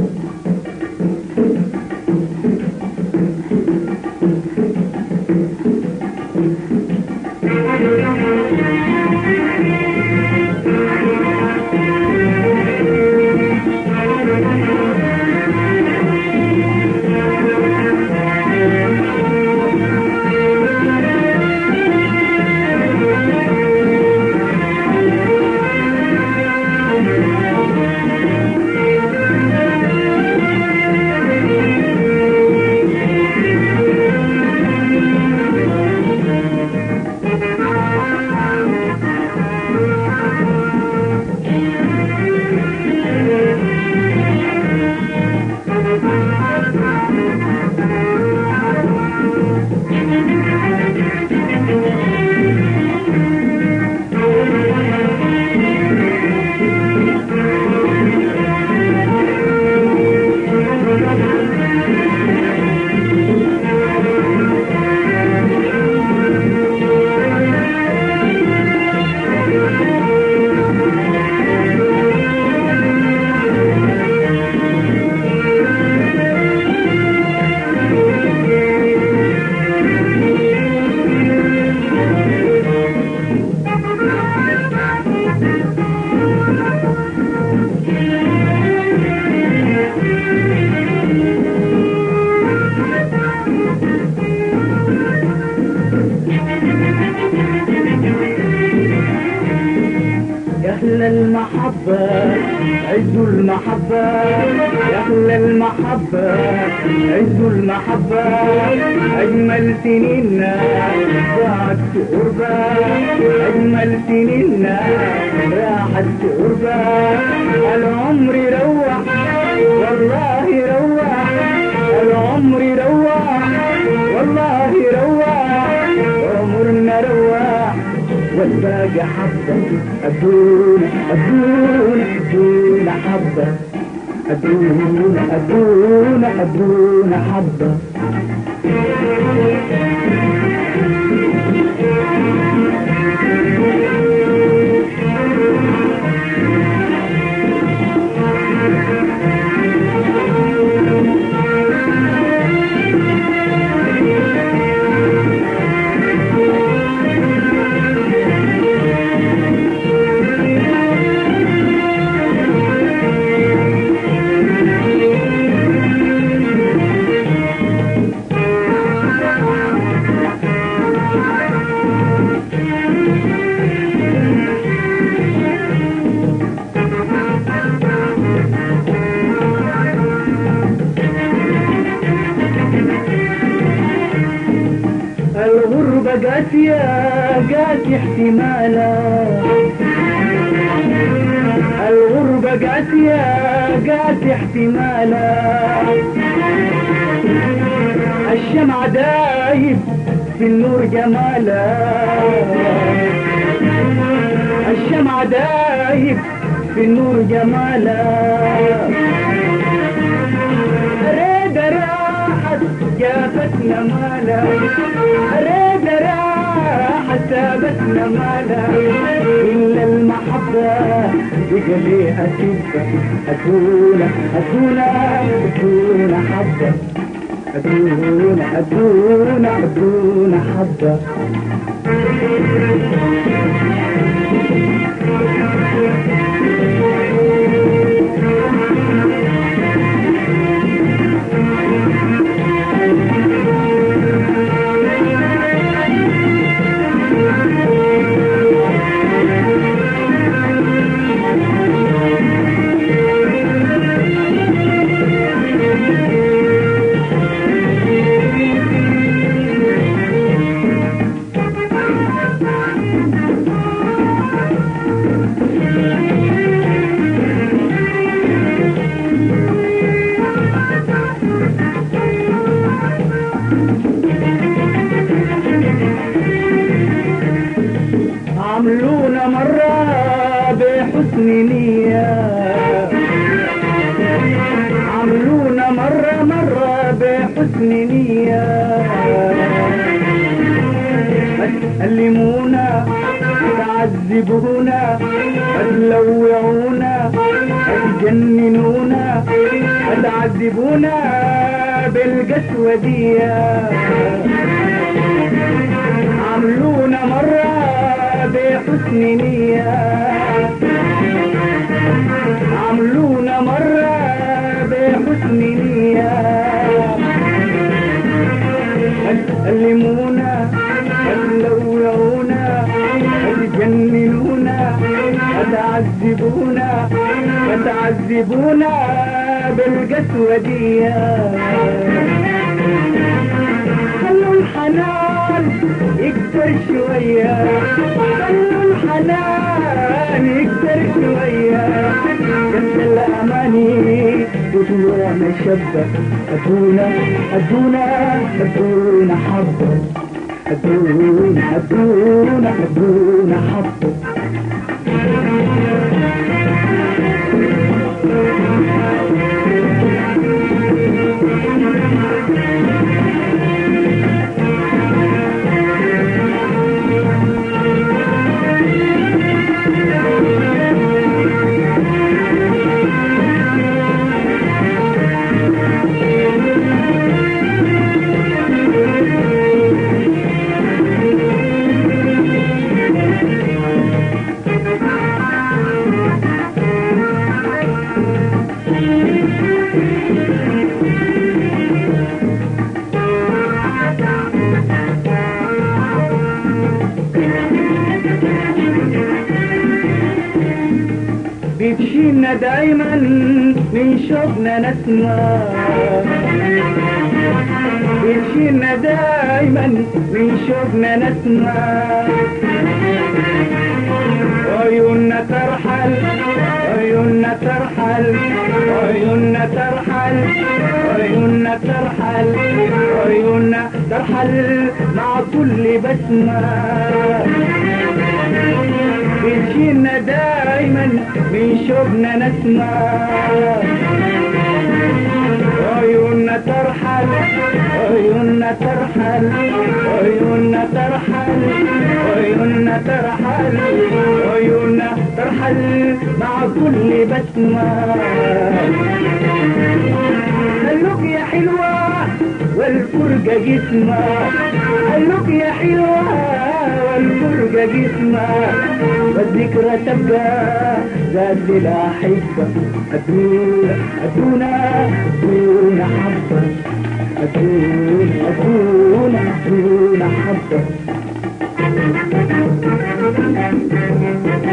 أهل المحبة عز المحبة يا أهل المحبة عز المحبة أجمل سنيننا ضاعت في قربة أجمل سنيننا راحت في قربة العمر روح والله روح العمر روح والله روح عمرنا روح والباقي حبة أدون أدون أدون حبة أدون أدون أدون حبة الغربة قاسية قاسي احتمالا الغربة قاسية قاسي احتمالا الشمع دايب في النور جمالا الشمع دايب في النور جمالا ريد راحت جابتنا مالا ريد راحت سابتنا مالا إلا المحبة بقلي أسبة أدونا أدونا أدونا حبة أدونا أدونا أدونا حبة عملونا مرة بحسن نية عملونا مرة مرة بحسن نية تألمونا تعذبونا تلوعونا تجننونا تعذبونا بالقسوة دي عملونا مرة بحسن نية عملونا مرة بحسن نية هتألمونا هتلوعونا هتجننونا هتعذبونا هتعذبونا بالقسوة دي خلوا الحنان يكتر شوية خلوا الحنان يكتر شوية جنب الأماني وطلوعنا شبة أدونا أدونا أدونا حبة أدونا أدونا أدونا حبة بتشيلنا دايما من شوقنا نسمع بتشيلنا دايما من شوقنا نسمع عيوننا ترحل عيوننا ترحل عيوننا ترحل عيوننا ترحل عيوننا ترحل مع كل بسمة بتجينا دايما من شوقنا نسمع عيوننا ترحل عيوننا ترحل عيوننا ترحل عيوننا ترحل عيوننا ترحل مع كل بسمة خلوك يا حلوة والفرقة جسمة خلوك يا حلوة والفرقة جسمة والذكرى تبقى ذات للأحبة أدونا أدونا أدونا حبة أدونا أدونا أدونا حبة